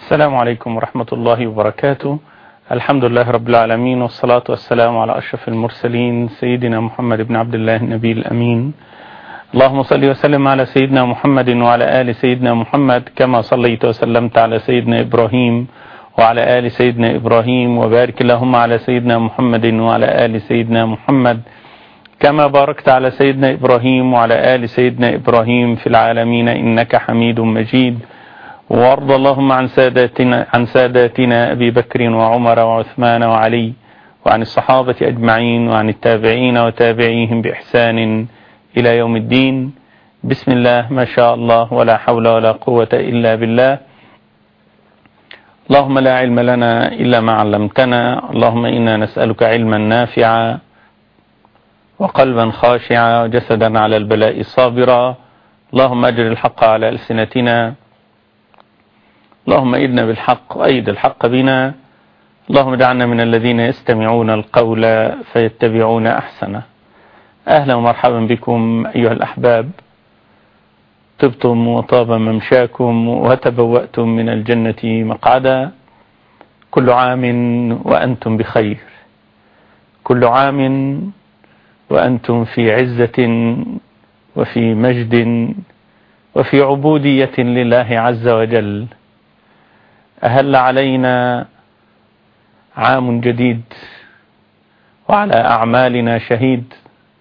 السلام عليكم ورحمة الله وبركاته الحمد لله رب العالمين والصلاة والسلام على أشرف المرسلين سيدنا محمد بن عبد الله النبي الأمين اللهم صل وسلم على سيدنا محمد وعلى آل سيدنا محمد كما صليت وسلمت على سيدنا إبراهيم وعلى آل سيدنا إبراهيم وبارك اللهم على سيدنا محمد وعلى آل سيدنا محمد كما باركت على سيدنا إبراهيم وعلى آل سيدنا إبراهيم في العالمين إنك حميد مجيد وارض اللهم عن ساداتنا عن ساداتنا ابي بكر وعمر وعثمان وعلي وعن الصحابه اجمعين وعن التابعين وتابعيهم باحسان الى يوم الدين بسم الله ما شاء الله ولا حول ولا قوه الا بالله اللهم لا علم لنا الا ما علمتنا اللهم انا نسالك علما نافعا وقلبا خاشعا وجسدا على البلاء صابرا اللهم اجر الحق على السنتنا اللهم ايدنا بالحق وأيد الحق بنا اللهم اجعلنا من الذين يستمعون القول فيتبعون أحسنه أهلا ومرحبا بكم أيها الأحباب طبتم وطاب ممشاكم وتبوأتم من الجنة مقعدا كل عام وأنتم بخير كل عام وأنتم في عزة وفي مجد وفي عبودية لله عز وجل أهل علينا عام جديد وعلى أعمالنا شهيد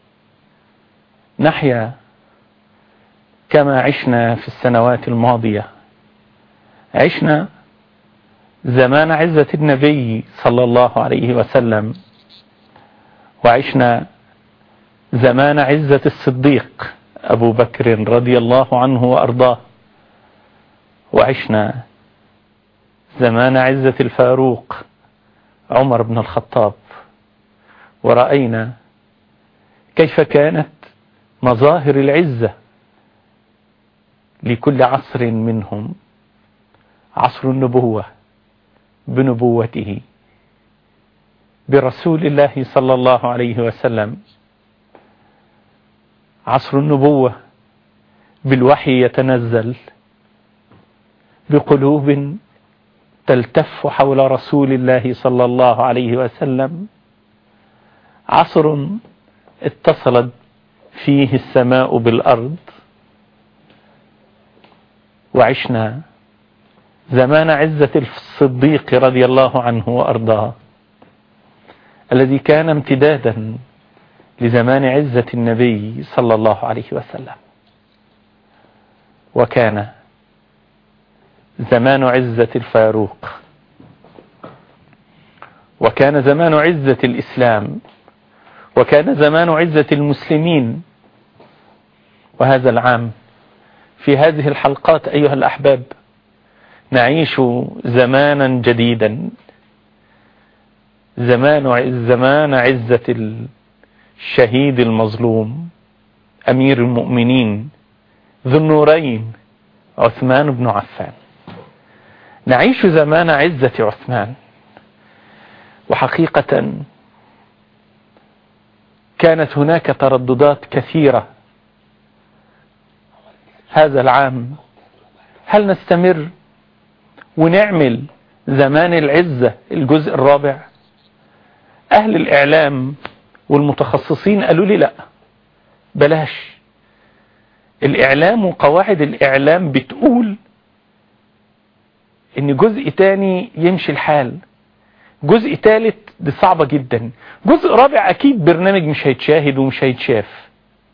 نحيا كما عشنا في السنوات الماضية عشنا زمان عزة النبي صلى الله عليه وسلم وعشنا زمان عزة الصديق أبو بكر رضي الله عنه وأرضاه وعشنا زمان عزة الفاروق عمر بن الخطاب ورأينا كيف كانت مظاهر العزة لكل عصر منهم عصر النبوة بنبوته برسول الله صلى الله عليه وسلم عصر النبوة بالوحي يتنزل بقلوب تلتف حول رسول الله صلى الله عليه وسلم عصر اتصلت فيه السماء بالأرض وعشنا زمان عزة الصديق رضي الله عنه وأرضاه الذي كان امتدادا لزمان عزة النبي صلى الله عليه وسلم وكان زمان عزة الفاروق وكان زمان عزة الإسلام وكان زمان عزة المسلمين وهذا العام في هذه الحلقات أيها الأحباب نعيش زمانا جديدا زمان زمان عزة الشهيد المظلوم أمير المؤمنين ذو النورين عثمان بن عفان نعيش زمان عزة عثمان وحقيقة كانت هناك ترددات كثيرة هذا العام هل نستمر ونعمل زمان العزة الجزء الرابع أهل الإعلام والمتخصصين قالوا لي لا بلاش الإعلام وقواعد الإعلام بتقول ان جزء تاني يمشي الحال جزء تالت دي صعبة جدا جزء رابع اكيد برنامج مش هيتشاهد ومش هيتشاف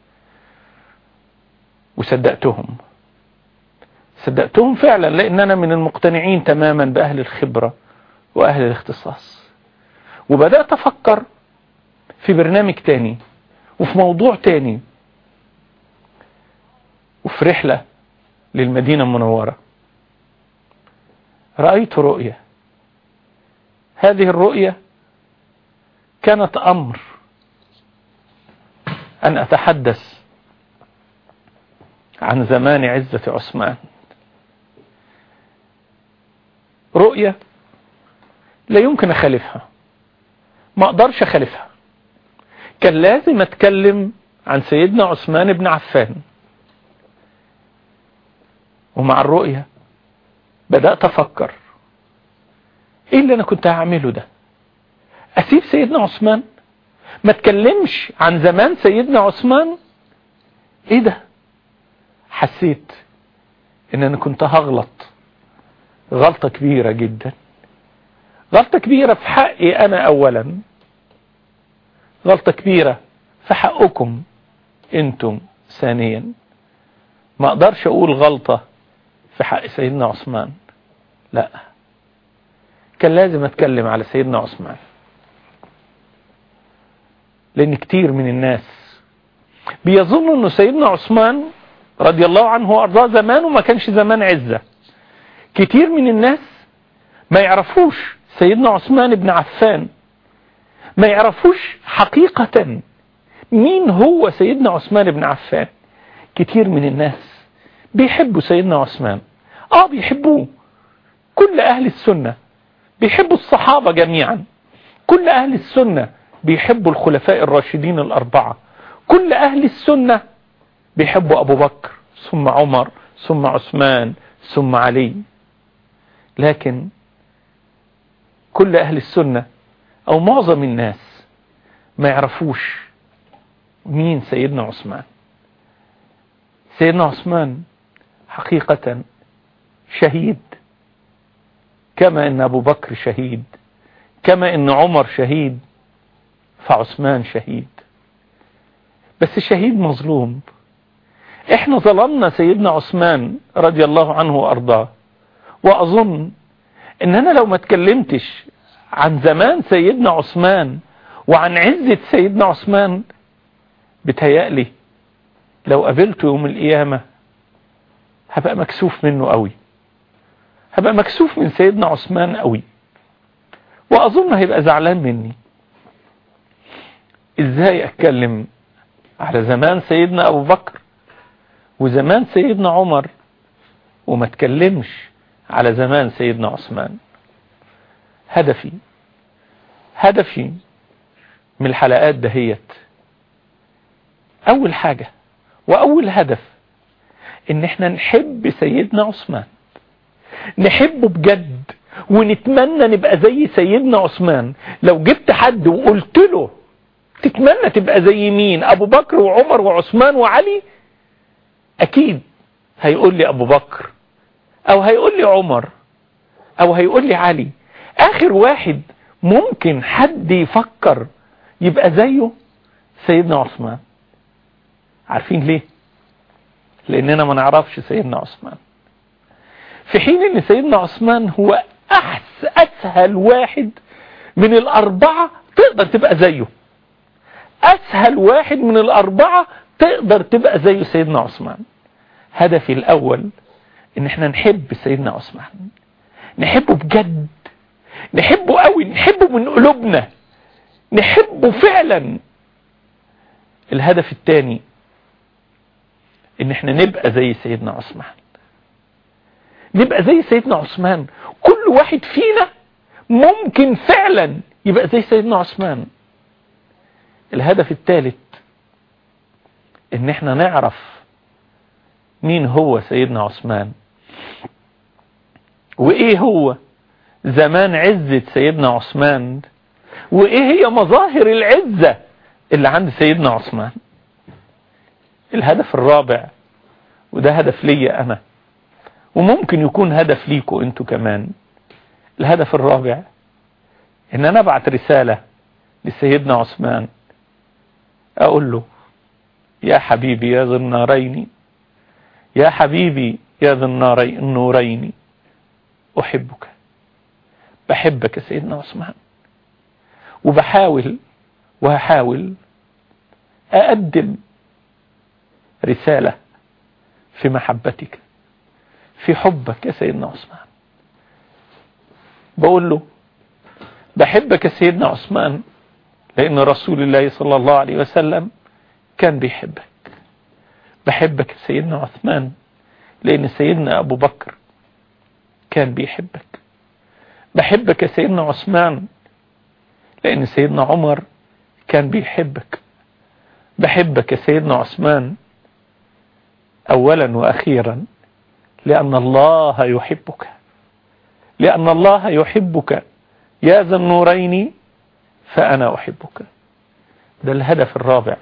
وصدقتهم صدقتهم فعلا لان انا من المقتنعين تماما باهل الخبرة واهل الاختصاص وبدأت افكر في برنامج تاني وفي موضوع تاني وفي رحلة للمدينة المنورة رأيت رؤية هذه الرؤية كانت أمر أن أتحدث عن زمان عزة عثمان رؤية لا يمكن أخالفها ما أقدرش أخالفها كان لازم أتكلم عن سيدنا عثمان بن عفان ومع الرؤية بدأت أفكر ايه اللي انا كنت هعمله ده اسيب سيدنا عثمان ما تكلمش عن زمان سيدنا عثمان ايه ده حسيت ان انا كنت هغلط غلطة كبيرة جدا غلطة كبيرة في حقي انا اولا غلطة كبيرة في حقكم انتم ثانيا ما اقدرش اقول غلطة في حق سيدنا عثمان لا كان لازم اتكلم على سيدنا عثمان لان كتير من الناس بيظنوا انه سيدنا عثمان رضي الله عنه وارضاه زمان وما كانش زمان عزة كتير من الناس ما يعرفوش سيدنا عثمان بن عفان ما يعرفوش حقيقة مين هو سيدنا عثمان بن عفان كتير من الناس بيحبوا سيدنا عثمان اه بيحبوه كل اهل السنة بيحبوا الصحابة جميعا كل اهل السنة بيحبوا الخلفاء الراشدين الاربعة كل اهل السنة بيحبوا ابو بكر ثم عمر ثم عثمان ثم علي لكن كل اهل السنة او معظم الناس ما يعرفوش مين سيدنا عثمان سيدنا عثمان حقيقة شهيد كما ان ابو بكر شهيد كما ان عمر شهيد فعثمان شهيد بس الشهيد مظلوم احنا ظلمنا سيدنا عثمان رضي الله عنه وارضاه واظن ان انا لو ما اتكلمتش عن زمان سيدنا عثمان وعن عزة سيدنا عثمان بتهيألي لو قابلته يوم القيامة هبقى مكسوف منه قوي هبقى مكسوف من سيدنا عثمان قوي واظن هيبقى زعلان مني ازاي اتكلم على زمان سيدنا ابو بكر وزمان سيدنا عمر وما اتكلمش على زمان سيدنا عثمان هدفي هدفي من الحلقات دهيت اول حاجة واول هدف ان احنا نحب سيدنا عثمان نحبه بجد ونتمنى نبقى زي سيدنا عثمان لو جبت حد وقلت له تتمنى تبقى زي مين ابو بكر وعمر وعثمان وعلي اكيد هيقول لي ابو بكر او هيقول لي عمر او هيقول لي علي اخر واحد ممكن حد يفكر يبقى زيه سيدنا عثمان عارفين ليه لاننا ما نعرفش سيدنا عثمان في حين ان سيدنا عثمان هو احس اسهل واحد من الاربعة تقدر تبقى زيه اسهل واحد من الاربعة تقدر تبقى زي سيدنا عثمان هدفي الاول ان احنا نحب سيدنا عثمان نحبه بجد نحبه قوي نحبه من قلوبنا نحبه فعلا الهدف الثاني ان احنا نبقى زي سيدنا عثمان نبقى زي سيدنا عثمان كل واحد فينا ممكن فعلا يبقى زي سيدنا عثمان الهدف الثالث ان احنا نعرف مين هو سيدنا عثمان وايه هو زمان عزة سيدنا عثمان وايه هي مظاهر العزة اللي عند سيدنا عثمان الهدف الرابع وده هدف ليا انا وممكن يكون هدف ليكوا انتوا كمان الهدف الرابع ان انا ابعت رسالة لسيدنا عثمان اقول له يا حبيبي يا ذي النارين يا حبيبي يا ذي النارين النورين احبك بحبك يا سيدنا عثمان وبحاول وهحاول اقدم رسالة في محبتك في حبك يا سيدنا عثمان بقول له بحبك يا سيدنا عثمان لأن رسول الله صلى الله عليه وسلم كان بيحبك بحبك يا سيدنا عثمان لأن سيدنا أبو بكر كان بيحبك بحبك يا سيدنا عثمان لأن سيدنا عمر كان بيحبك بحبك يا سيدنا عثمان أولا وأخيرا لأن الله يحبك لأن الله يحبك يا ذا النورين فأنا أحبك ده الهدف الرابع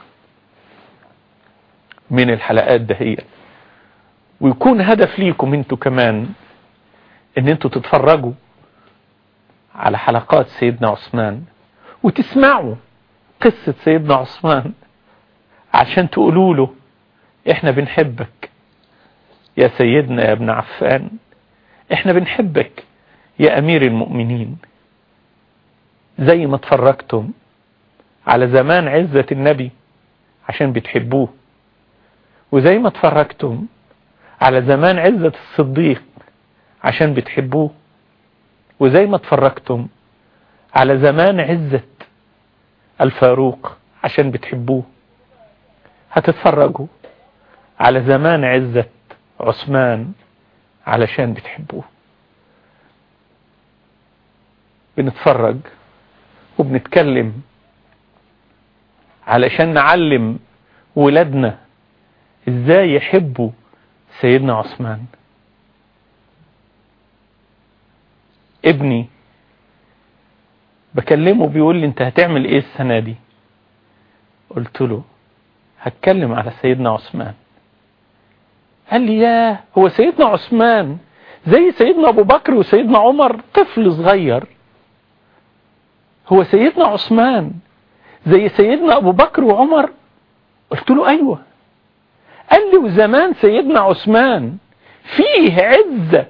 من الحلقات دهية ويكون هدف ليكم انتوا كمان ان انتوا تتفرجوا على حلقات سيدنا عثمان وتسمعوا قصة سيدنا عثمان عشان تقولوا له احنا بنحبك يا سيدنا يا ابن عفان احنا بنحبك يا امير المؤمنين زي ما اتفرجتم على زمان عزة النبي عشان بتحبوه وزي ما اتفرجتم على زمان عزة الصديق عشان بتحبوه وزي ما اتفرجتم على زمان عزة الفاروق عشان بتحبوه هتتفرجوا على زمان عزة عثمان علشان بتحبوه بنتفرج وبنتكلم علشان نعلم ولادنا ازاي يحبوا سيدنا عثمان ابني بكلمه بيقول لي انت هتعمل ايه السنة دي قلت له هتكلم على سيدنا عثمان قال لي ياه هو سيدنا عثمان زي سيدنا ابو بكر وسيدنا عمر طفل صغير هو سيدنا عثمان زي سيدنا ابو بكر وعمر قلت له ايوه قال لي وزمان سيدنا عثمان فيه عزة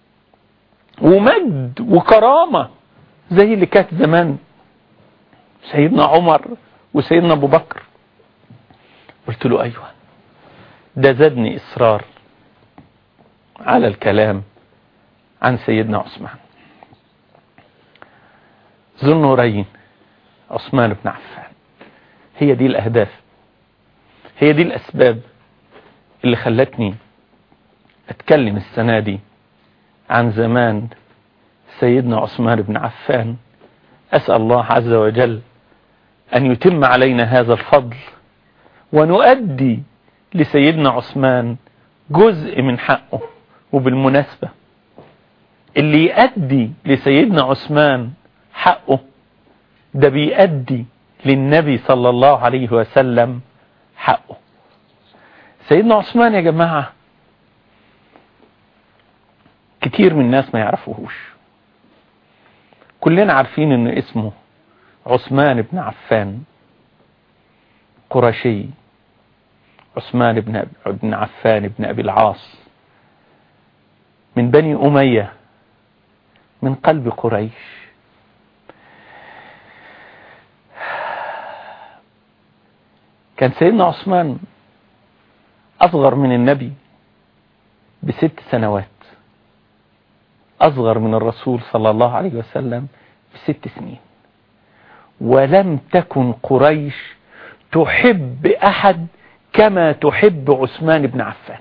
ومجد وكرامة زي اللي كانت زمان سيدنا عمر وسيدنا ابو بكر قلت له ايوه ده زادني اصرار على الكلام عن سيدنا عثمان ذو النورين عثمان بن عفان هي دي الأهداف هي دي الأسباب اللي خلتني أتكلم السنة دي عن زمان سيدنا عثمان بن عفان أسأل الله عز وجل أن يتم علينا هذا الفضل ونؤدي لسيدنا عثمان جزء من حقه وبالمناسبة اللي يؤدي لسيدنا عثمان حقه ده بيؤدي للنبي صلى الله عليه وسلم حقه سيدنا عثمان يا جماعة كتير من الناس ما يعرفوهوش كلنا عارفين ان اسمه عثمان بن عفان قرشي عثمان بن بن عفان بن ابي العاص من بني اميه من قلب قريش كان سيدنا عثمان أصغر من النبي بست سنوات أصغر من الرسول صلى الله عليه وسلم بست سنين ولم تكن قريش تحب أحد كما تحب عثمان بن عفان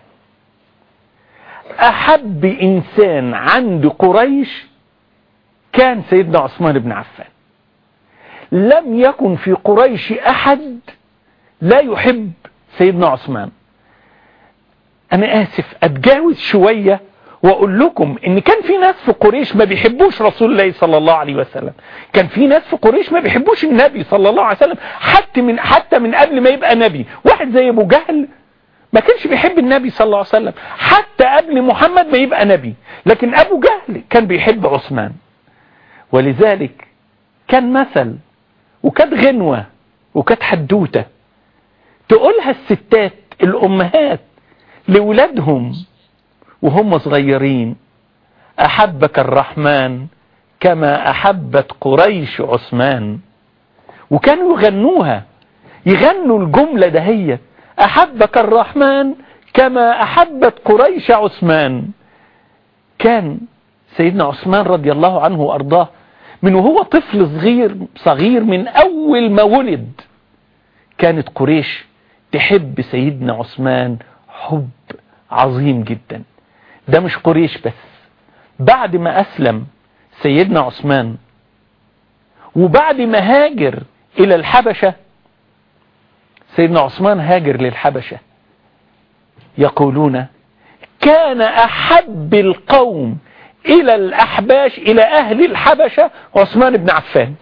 أحب إنسان عند قريش كان سيدنا عثمان بن عفان لم يكن في قريش أحد لا يحب سيدنا عثمان انا اسف اتجاوز شوية واقول لكم ان كان في ناس في قريش ما بيحبوش رسول الله صلى الله عليه وسلم كان في ناس في قريش ما بيحبوش النبي صلى الله عليه وسلم حتى من حتى من قبل ما يبقى نبي واحد زي ابو جهل ما كانش بيحب النبي صلى الله عليه وسلم حتى قبل محمد ما يبقى نبي لكن ابو جهل كان بيحب عثمان ولذلك كان مثل وكانت غنوة وكانت حدوته تقولها الستات الأمهات لولادهم وهم صغيرين أحبك الرحمن كما أحبت قريش عثمان وكانوا يغنوها يغنوا الجملة دهية أحبك الرحمن كما أحبت قريش عثمان كان سيدنا عثمان رضي الله عنه وأرضاه من وهو طفل صغير صغير من أول ما ولد كانت قريش تحب سيدنا عثمان حب عظيم جدا ده مش قريش بس بعد ما أسلم سيدنا عثمان وبعد ما هاجر إلى الحبشة سيدنا عثمان هاجر للحبشة يقولون كان أحب القوم إلى الأحباش إلى أهل الحبشة عثمان بن عفان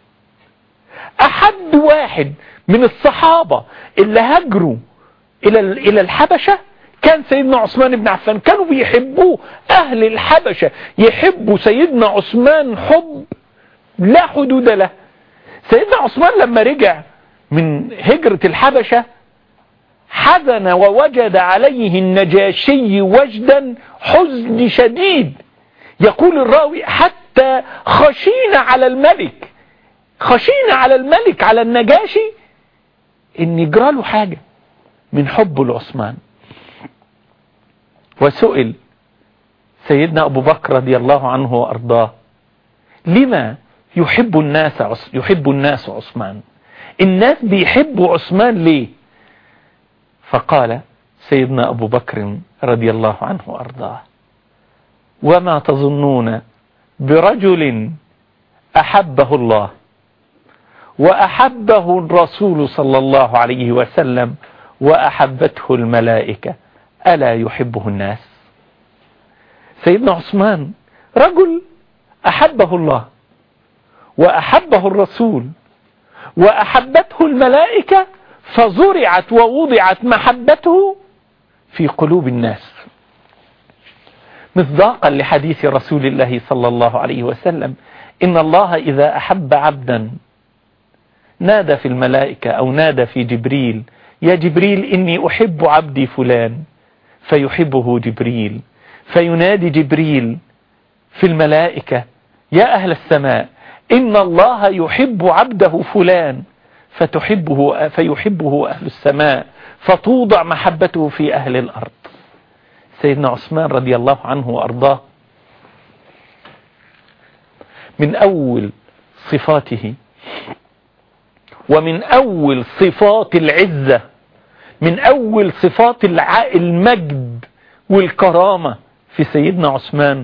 أحد واحد من الصحابة اللي هجروا إلى إلى الحبشة كان سيدنا عثمان بن عفان كانوا بيحبوه أهل الحبشة يحبوا سيدنا عثمان حب لا حدود له سيدنا عثمان لما رجع من هجرة الحبشة حزن ووجد عليه النجاشي وجدا حزن شديد يقول الراوي حتى خشينا على الملك خشينا على الملك على النجاشي ان يجرى له حاجة من حبه لعثمان وسئل سيدنا أبو بكر رضي الله عنه وأرضاه لما يحب الناس يحب الناس عثمان الناس بيحبوا عثمان ليه فقال سيدنا أبو بكر رضي الله عنه وأرضاه وما تظنون برجل أحبه الله وأحبه الرسول صلى الله عليه وسلم وأحبته الملائكة ألا يحبه الناس سيدنا عثمان رجل أحبه الله وأحبه الرسول وأحبته الملائكة فزرعت ووضعت محبته في قلوب الناس مصداقا لحديث رسول الله صلى الله عليه وسلم إن الله إذا أحب عبدا نادى في الملائكة أو نادى في جبريل يا جبريل إني أحب عبدي فلان فيحبه جبريل فينادي جبريل في الملائكة يا أهل السماء إن الله يحب عبده فلان فتحبه فيحبه أهل السماء فتوضع محبته في أهل الأرض سيدنا عثمان رضي الله عنه وأرضاه من أول صفاته ومن أول صفات العزة من أول صفات المجد والكرامة في سيدنا عثمان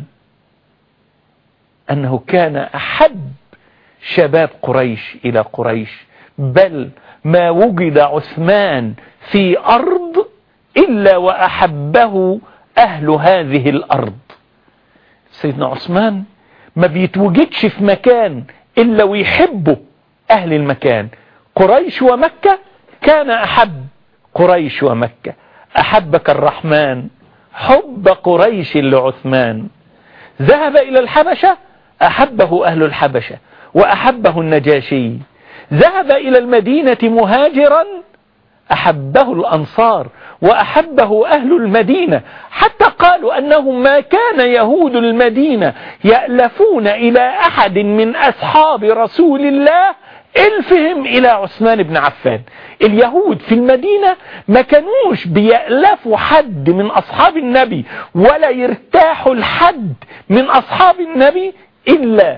أنه كان أحب شباب قريش إلى قريش بل ما وجد عثمان في أرض إلا وأحبه أهل هذه الأرض سيدنا عثمان ما بيتوجدش في مكان إلا ويحبه أهل المكان قريش ومكة كان أحب قريش ومكة أحبك الرحمن حب قريش لعثمان ذهب إلى الحبشة أحبه أهل الحبشة وأحبه النجاشي ذهب إلى المدينة مهاجرا أحبه الأنصار وأحبه أهل المدينة حتى قالوا أنهم ما كان يهود المدينة يألفون إلى أحد من أصحاب رسول الله الفهم إلى عثمان بن عفان اليهود في المدينة ما كانوش بيألفوا حد من أصحاب النبي ولا يرتاحوا لحد من أصحاب النبي إلا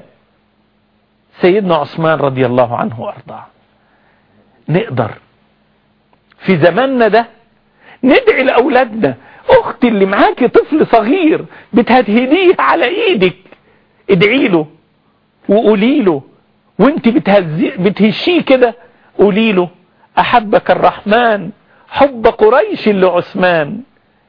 سيدنا عثمان رضي الله عنه وأرضاه نقدر في زماننا ده ندعي لأولادنا أختي اللي معاكي طفل صغير بتهدهديه على إيدك ادعي له وقولي له وانت بتهشيه كده قولي له أحبك الرحمن حب قريش لعثمان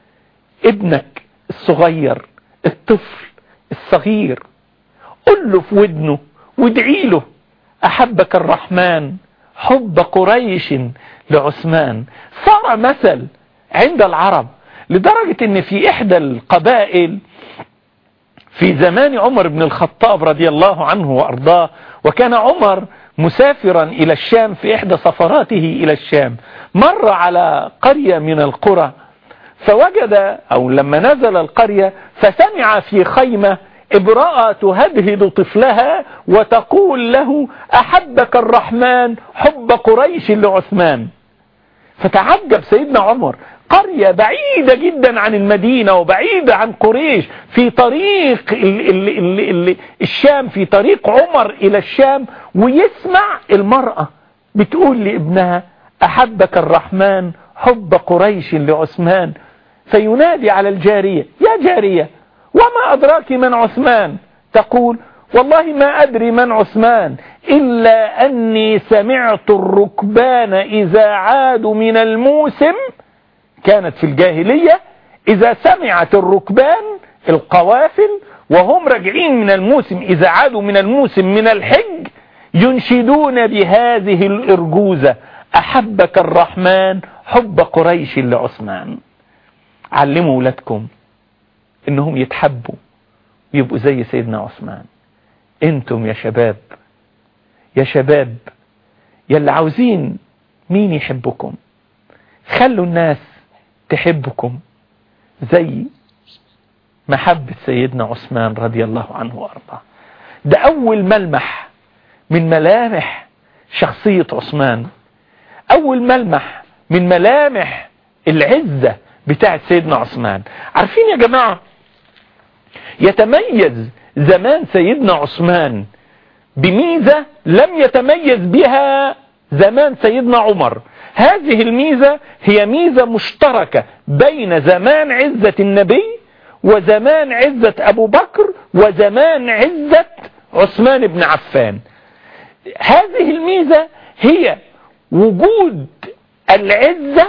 ابنك الصغير الطفل الصغير قل له في ودنه وادعي له أحبك الرحمن حب قريش لعثمان صار مثل عند العرب لدرجة ان في احدى القبائل في زمان عمر بن الخطاب رضي الله عنه وارضاه وكان عمر مسافرا الى الشام في احدى سفراته الى الشام مر على قرية من القرى فوجد او لما نزل القرية فسمع في خيمة امرأة تهدهد طفلها وتقول له أحبك الرحمن حب قريش لعثمان فتعجب سيدنا عمر قرية بعيدة جدا عن المدينة وبعيدة عن قريش في طريق ال ال ال ال الشام في طريق عمر إلى الشام ويسمع المرأة بتقول لابنها أحبك الرحمن حب قريش لعثمان فينادي على الجارية يا جارية وما أدراك من عثمان تقول والله ما أدري من عثمان إلا أني سمعت الركبان إذا عادوا من الموسم كانت في الجاهلية إذا سمعت الركبان القوافل وهم راجعين من الموسم إذا عادوا من الموسم من الحج ينشدون بهذه الإرجوزة أحبك الرحمن حب قريش لعثمان علموا ولادكم انهم يتحبوا ويبقوا زي سيدنا عثمان انتم يا شباب يا شباب يلي عاوزين مين يحبكم خلوا الناس تحبكم زي محبة سيدنا عثمان رضي الله عنه وارضاه ده اول ملمح من ملامح شخصية عثمان اول ملمح من ملامح العزة بتاعت سيدنا عثمان عارفين يا جماعة يتميز زمان سيدنا عثمان بميزة لم يتميز بها زمان سيدنا عمر هذه الميزة هي ميزة مشتركة بين زمان عزة النبي وزمان عزة أبو بكر وزمان عزة عثمان بن عفان هذه الميزة هي وجود العزة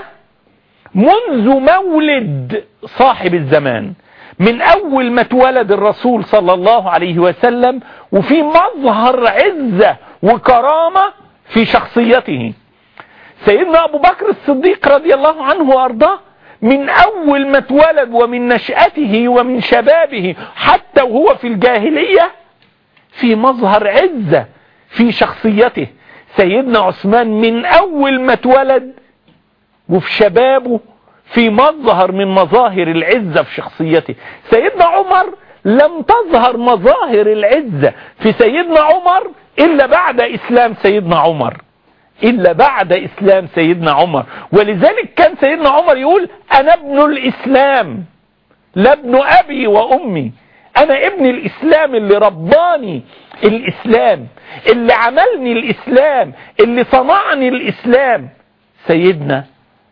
منذ مولد صاحب الزمان من أول ما اتولد الرسول صلى الله عليه وسلم وفي مظهر عزة وكرامة في شخصيته سيدنا أبو بكر الصديق رضي الله عنه وأرضاه من أول ما اتولد ومن نشأته ومن شبابه حتى وهو في الجاهلية في مظهر عزة في شخصيته سيدنا عثمان من أول ما اتولد وفي شبابه في مظهر من مظاهر العزة في شخصيته سيدنا عمر لم تظهر مظاهر العزة في سيدنا عمر إلا بعد إسلام سيدنا عمر إلا بعد إسلام سيدنا عمر ولذلك كان سيدنا عمر يقول أنا ابن الإسلام لا ابن أبي وأمي أنا ابن الإسلام اللي رباني الإسلام اللي عملني الإسلام اللي صنعني الإسلام سيدنا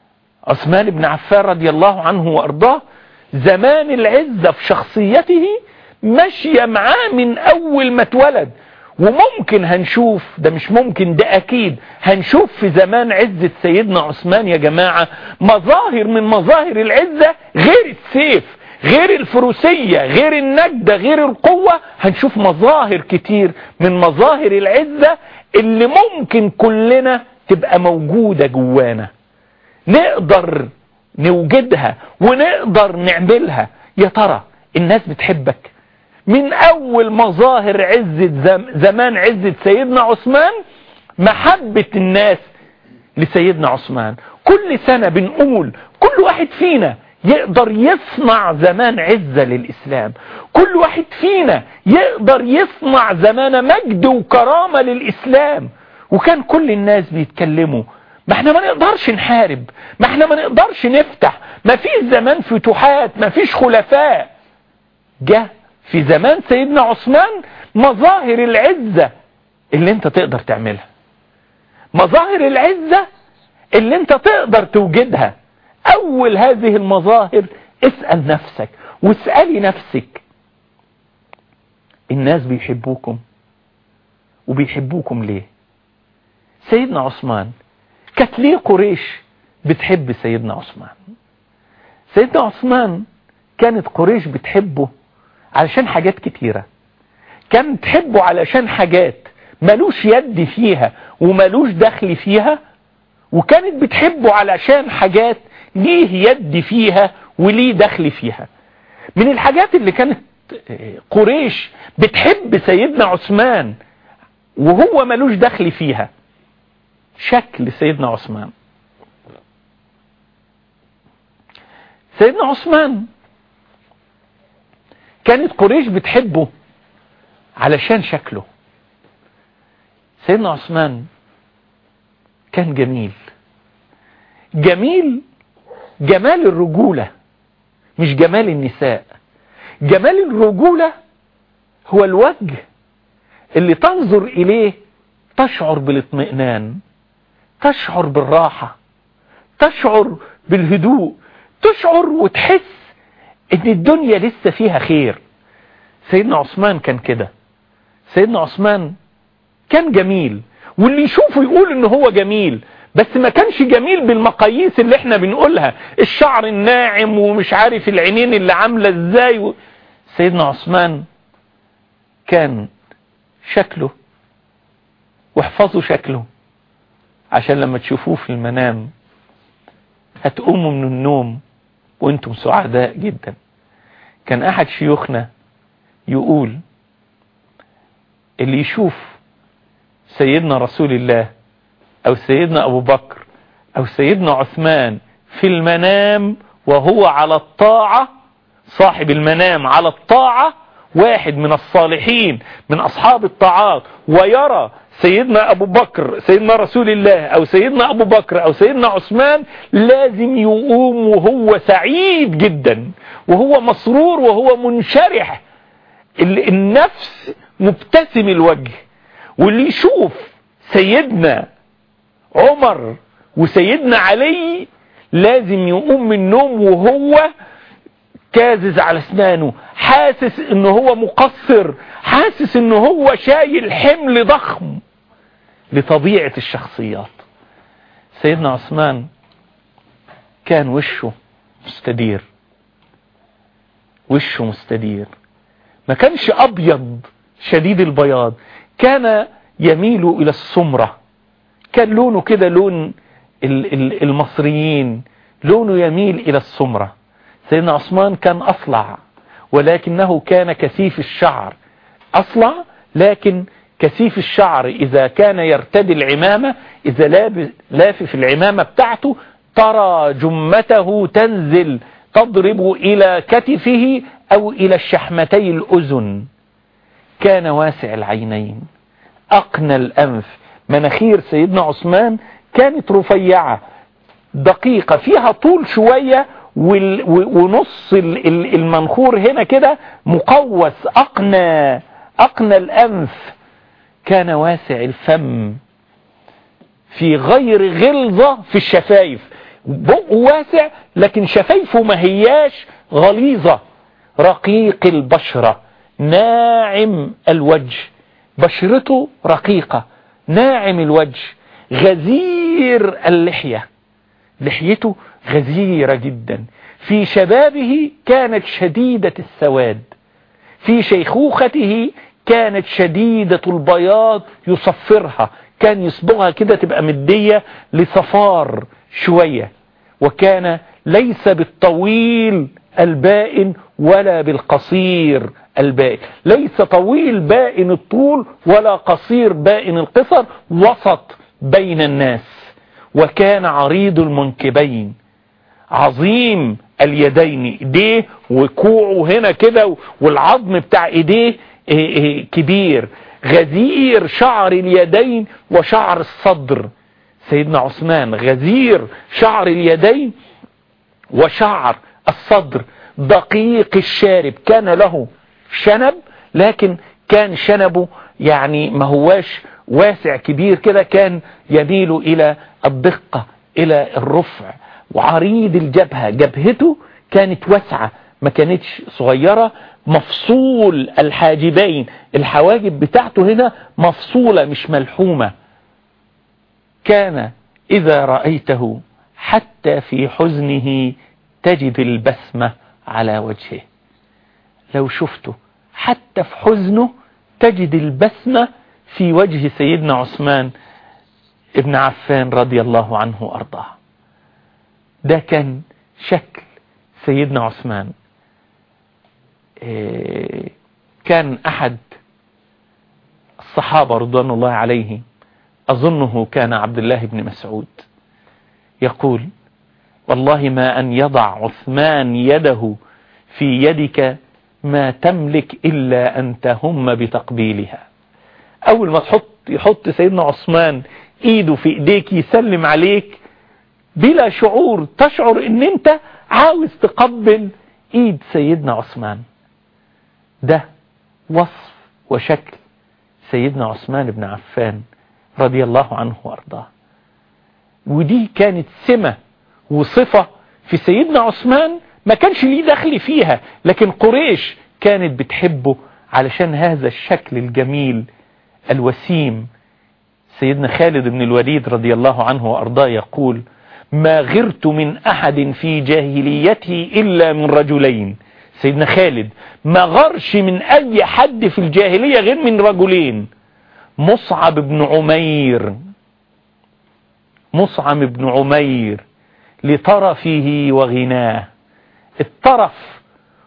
عثمان بن عفان رضي الله عنه وأرضاه زمان العزة في شخصيته ماشية معاه من أول ما اتولد وممكن هنشوف ده مش ممكن ده أكيد هنشوف في زمان عزة سيدنا عثمان يا جماعة مظاهر من مظاهر العزة غير السيف غير الفروسية غير النجدة غير القوة هنشوف مظاهر كتير من مظاهر العزة اللي ممكن كلنا تبقى موجودة جوانا نقدر نوجدها ونقدر نعملها يا ترى الناس بتحبك من اول مظاهر عزة زمان عزة سيدنا عثمان محبة الناس لسيدنا عثمان كل سنة بنقول كل واحد فينا يقدر يصنع زمان عزة للإسلام كل واحد فينا يقدر يصنع زمان مجد وكرامة للإسلام وكان كل الناس بيتكلموا ما احنا ما نقدرش نحارب ما احنا ما نقدرش نفتح ما فيش زمان فتوحات ما فيش خلفاء جه في زمان سيدنا عثمان مظاهر العزة اللي انت تقدر تعملها مظاهر العزة اللي انت تقدر توجدها اول هذه المظاهر اسأل نفسك واسألي نفسك الناس بيحبوكم وبيحبوكم ليه سيدنا عثمان كانت ليه قريش بتحب سيدنا عثمان سيدنا عثمان كانت قريش بتحبه علشان حاجات كتيرة كان تحبه علشان حاجات ملوش يد فيها وملوش دخل فيها وكانت بتحبه علشان حاجات ليه يد فيها وليه دخل فيها من الحاجات اللي كانت قريش بتحب سيدنا عثمان وهو ملوش دخل فيها شكل سيدنا عثمان سيدنا عثمان كانت قريش بتحبه علشان شكله سيدنا عثمان كان جميل جميل جمال الرجولة مش جمال النساء جمال الرجولة هو الوجه اللي تنظر إليه تشعر بالاطمئنان تشعر بالراحة تشعر بالهدوء تشعر وتحس ان الدنيا لسه فيها خير سيدنا عثمان كان كده سيدنا عثمان كان جميل واللي يشوفه يقول ان هو جميل بس ما كانش جميل بالمقاييس اللي احنا بنقولها الشعر الناعم ومش عارف العينين اللي عاملة ازاي و... سيدنا عثمان كان شكله واحفظوا شكله عشان لما تشوفوه في المنام هتقوموا من النوم وانتم سعداء جدا كان احد شيوخنا يقول اللي يشوف سيدنا رسول الله او سيدنا ابو بكر او سيدنا عثمان في المنام وهو على الطاعة صاحب المنام على الطاعة واحد من الصالحين من اصحاب الطاعات ويرى سيدنا ابو بكر سيدنا رسول الله او سيدنا ابو بكر او سيدنا عثمان لازم يقوم وهو سعيد جدا وهو مسرور وهو منشرح النفس مبتسم الوجه واللي يشوف سيدنا عمر وسيدنا علي لازم يقوم من النوم وهو كازز على اسنانه حاسس ان هو مقصر حاسس ان هو شايل حمل ضخم لطبيعة الشخصيات سيدنا عثمان كان وشه مستدير وشه مستدير ما كانش ابيض شديد البياض كان يميل الى السمرة كان لونه كده لون المصريين لونه يميل الى السمرة سيدنا عثمان كان اصلع ولكنه كان كثيف الشعر اصلع لكن كثيف الشعر اذا كان يرتدي العمامة اذا لافف العمامة بتاعته ترى جمته تنزل تضرب الى كتفه او الى الشحمتي الاذن كان واسع العينين اقنى الانف مناخير سيدنا عثمان كانت رفيعة دقيقة فيها طول شوية ونص المنخور هنا كده مقوس اقنى اقنى الانف كان واسع الفم في غير غلظة في الشفايف بقه واسع لكن شفايفه ما هياش غليظة رقيق البشرة ناعم الوجه بشرته رقيقة ناعم الوجه غزير اللحية لحيته غزيرة جدا في شبابه كانت شديدة السواد في شيخوخته كانت شديدة البياض يصفرها كان يصبغها كده تبقى مدية لصفار شوية وكان ليس بالطويل البائن ولا بالقصير البائن ليس طويل بائن الطول ولا قصير بائن القصر وسط بين الناس وكان عريض المنكبين عظيم اليدين ايديه وكوعه هنا كده والعظم بتاع ايديه كبير غزير شعر اليدين وشعر الصدر سيدنا عثمان غزير شعر اليدين وشعر الصدر دقيق الشارب كان له شنب لكن كان شنبه يعني ما هواش واسع كبير كده كان يميل الى الدقة الى الرفع وعريض الجبهة جبهته كانت واسعة ما كانتش صغيرة مفصول الحاجبين الحواجب بتاعته هنا مفصولة مش ملحومة كان إذا رأيته حتى في حزنه تجد البسمة على وجهه لو شفته حتى في حزنه تجد البسمة في وجه سيدنا عثمان ابن عفان رضي الله عنه وأرضاه ده كان شكل سيدنا عثمان كان أحد الصحابة رضوان الله عليه أظنه كان عبد الله بن مسعود يقول والله ما أن يضع عثمان يده في يدك ما تملك إلا أن تهم بتقبيلها أول ما تحط يحط سيدنا عثمان إيده في إيديك يسلم عليك بلا شعور تشعر ان انت عاوز تقبل ايد سيدنا عثمان ده وصف وشكل سيدنا عثمان بن عفان رضي الله عنه وارضاه ودي كانت سمة وصفة في سيدنا عثمان ما كانش ليه دخل فيها لكن قريش كانت بتحبه علشان هذا الشكل الجميل الوسيم سيدنا خالد بن الوليد رضي الله عنه وارضاه يقول ما غرت من احد في جاهليته الا من رجلين سيدنا خالد ما غرش من اي حد في الجاهلية غير من رجلين مصعب بن عمير مصعب بن عمير لطرفه وغناه الطرف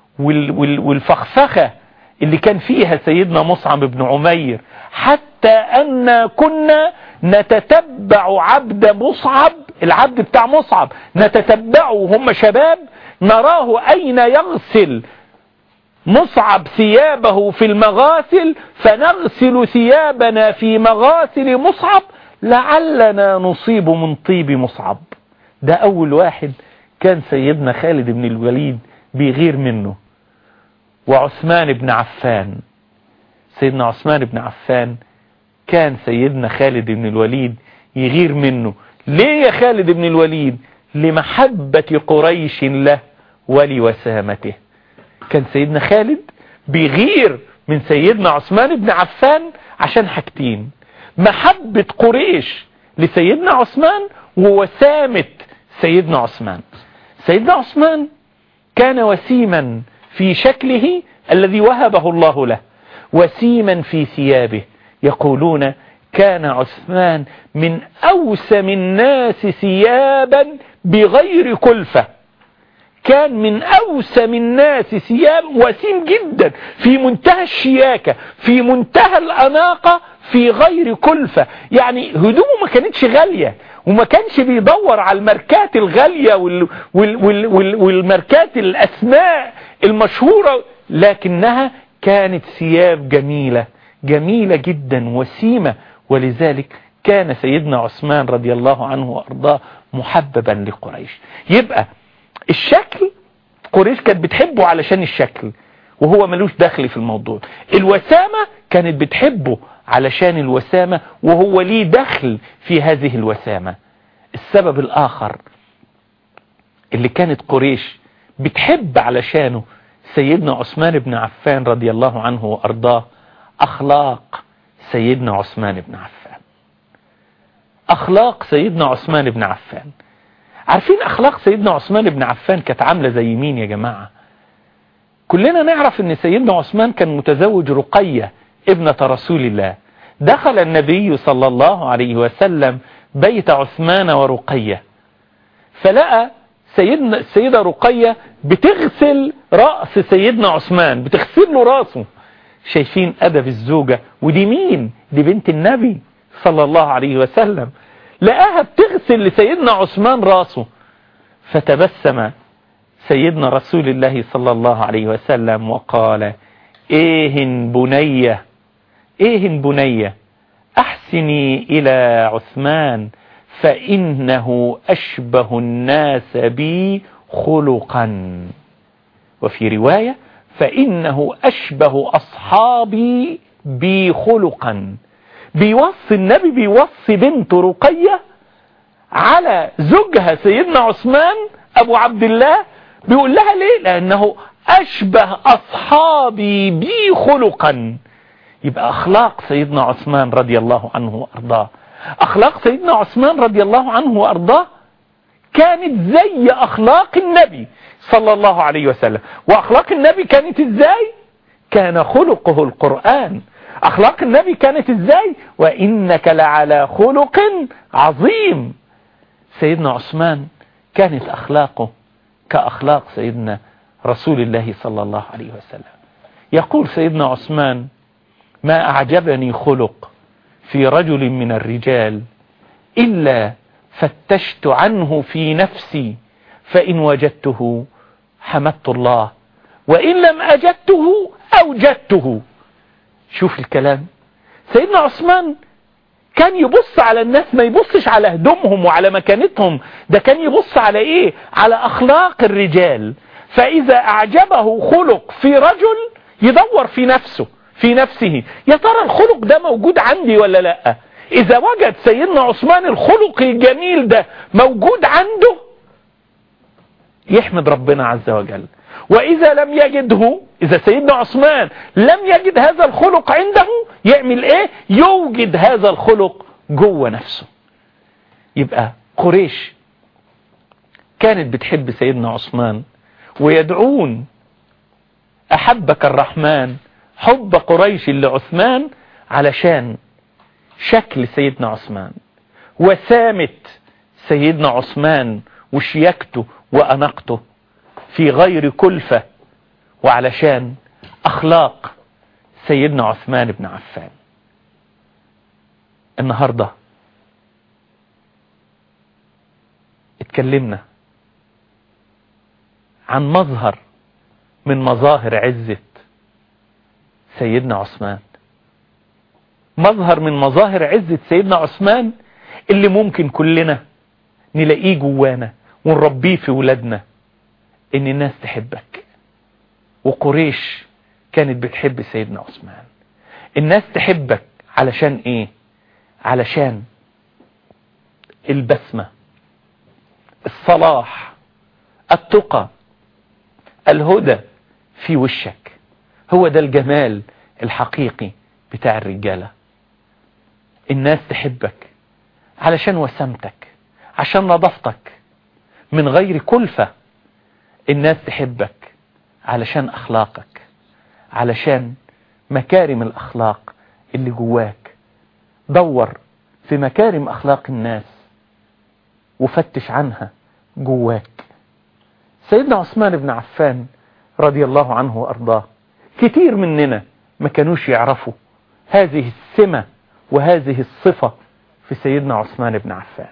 والفخفخة اللي كان فيها سيدنا مصعب بن عمير حتى أن كنا نتتبع عبد مصعب العبد بتاع مصعب نتتبعه هم شباب نراه أين يغسل مصعب ثيابه في المغاسل فنغسل ثيابنا في مغاسل مصعب لعلنا نصيب من طيب مصعب ده أول واحد كان سيدنا خالد بن الوليد بيغير منه وعثمان بن عفان سيدنا عثمان بن عفان كان سيدنا خالد بن الوليد يغير منه ليه يا خالد بن الوليد لمحبة قريش له ولوسامته كان سيدنا خالد بيغير من سيدنا عثمان بن عفان عشان حاجتين محبة قريش لسيدنا عثمان ووسامة سيدنا عثمان سيدنا عثمان كان وسيما في شكله الذي وهبه الله له وسيما في ثيابه يقولون كان عثمان من أوسم الناس ثيابا بغير كلفة كان من أوسم الناس ثياب وسيم جدا في منتهى الشياكة في منتهى الأناقة في غير كلفة يعني هدومه ما كانتش غالية وما كانش بيدور على الماركات الغالية وال وال وال وال والماركات الأسماء المشهورة لكنها كانت ثياب جميلة جميلة جدا وسيمة ولذلك كان سيدنا عثمان رضي الله عنه وأرضاه محببا لقريش يبقى الشكل قريش كانت بتحبه علشان الشكل وهو ملوش دخل في الموضوع الوسامة كانت بتحبه علشان الوسامة وهو ليه دخل في هذه الوسامة السبب الآخر اللي كانت قريش بتحب علشانه سيدنا عثمان بن عفان رضي الله عنه وأرضاه أخلاق سيدنا عثمان بن عفان أخلاق سيدنا عثمان بن عفان عارفين أخلاق سيدنا عثمان بن عفان كانت عاملة زي مين يا جماعة كلنا نعرف ان سيدنا عثمان كان متزوج رقية ابنة رسول الله دخل النبي صلى الله عليه وسلم بيت عثمان ورقية فلقى سيدنا السيدة رقية بتغسل رأس سيدنا عثمان بتغسل له راسه شايفين أدب الزوجة ودي مين دي بنت النبي صلى الله عليه وسلم لقاها بتغسل لسيدنا عثمان راسه فتبسم سيدنا رسول الله صلى الله عليه وسلم وقال ايه بنية ايه بنية احسني الى عثمان فانه اشبه الناس بي خلقا وفي رواية فانه اشبه اصحابي بي خلقا بيوصي النبي بيوصي بنت رقية على زوجها سيدنا عثمان ابو عبد الله بيقول لها ليه لانه اشبه اصحابي بي خلقا يبقى اخلاق سيدنا عثمان رضي الله عنه وارضاه اخلاق سيدنا عثمان رضي الله عنه وارضاه كانت زي اخلاق النبي صلى الله عليه وسلم واخلاق النبي كانت ازاي كان خلقه القرآن اخلاق النبي كانت ازاي وانك لعلى خلق عظيم سيدنا عثمان كانت اخلاقه كأخلاق سيدنا رسول الله صلى الله عليه وسلم يقول سيدنا عثمان ما أعجبني خلق في رجل من الرجال إلا فتشت عنه في نفسي فإن وجدته حمدت الله وإن لم أجدته أوجدته شوف الكلام سيدنا عثمان كان يبص على الناس ما يبصش على هدومهم وعلى مكانتهم ده كان يبص على ايه على اخلاق الرجال فاذا اعجبه خلق في رجل يدور في نفسه في نفسه يا ترى الخلق ده موجود عندي ولا لا اذا وجد سيدنا عثمان الخلق الجميل ده موجود عنده يحمد ربنا عز وجل واذا لم يجده اذا سيدنا عثمان لم يجد هذا الخلق عنده يعمل ايه يوجد هذا الخلق جوه نفسه يبقى قريش كانت بتحب سيدنا عثمان ويدعون أحبك الرحمن حب قريش لعثمان علشان شكل سيدنا عثمان وسامة سيدنا عثمان وشياكته وأناقته في غير كلفة وعلشان أخلاق سيدنا عثمان بن عفان النهاردة اتكلمنا عن مظهر من مظاهر عزة سيدنا عثمان مظهر من مظاهر عزة سيدنا عثمان اللي ممكن كلنا نلاقيه جوانا ونربيه في ولادنا ان الناس تحبك وقريش كانت بتحب سيدنا عثمان الناس تحبك علشان ايه علشان البسمة الصلاح التقى الهدى في وشك هو ده الجمال الحقيقي بتاع الرجالة الناس تحبك علشان وسامتك عشان نظافتك من غير كلفة الناس تحبك علشان أخلاقك علشان مكارم الأخلاق اللي جواك دور في مكارم أخلاق الناس وفتش عنها جواك سيدنا عثمان بن عفان رضي الله عنه وأرضاه كتير مننا ما كانوش يعرفوا هذه السمة وهذه الصفة في سيدنا عثمان بن عفان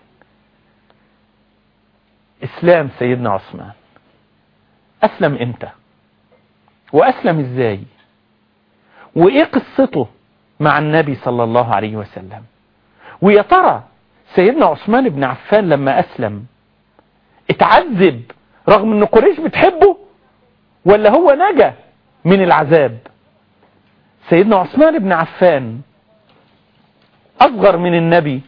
إسلام سيدنا عثمان أسلم إمتى وأسلم إزاي وإيه قصته مع النبي صلى الله عليه وسلم ويا ترى سيدنا عثمان بن عفان لما أسلم اتعذب رغم ان قريش بتحبه ولا هو نجا من العذاب سيدنا عثمان بن عفان أصغر من النبي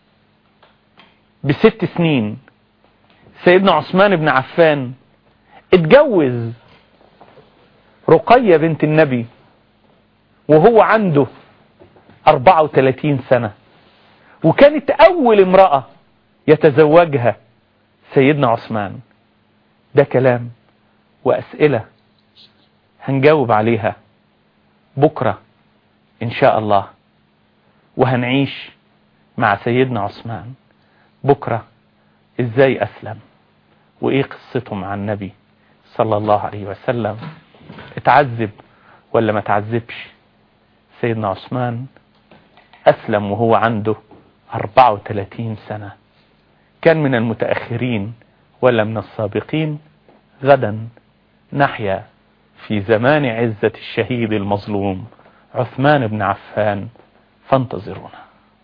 بست سنين سيدنا عثمان بن عفان اتجوز رقية بنت النبي وهو عنده 34 سنة وكانت أول امرأة يتزوجها سيدنا عثمان ده كلام وأسئلة هنجاوب عليها بكرة إن شاء الله وهنعيش مع سيدنا عثمان بكرة إزاي أسلم وإيه قصته مع النبي صلى الله عليه وسلم اتعذب ولا ما تعذبش سيدنا عثمان أسلم وهو عنده 34 سنة كان من المتأخرين ولا من السابقين غدا نحيا في زمان عزة الشهيد المظلوم عثمان بن عفان فانتظرونا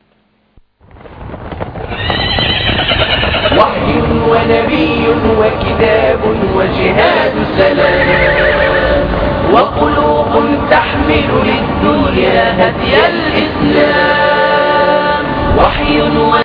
وحي ونبي وكتاب وجهاد سلام وقلوب تحمل للدنيا هدي الإسلام وحي ونبي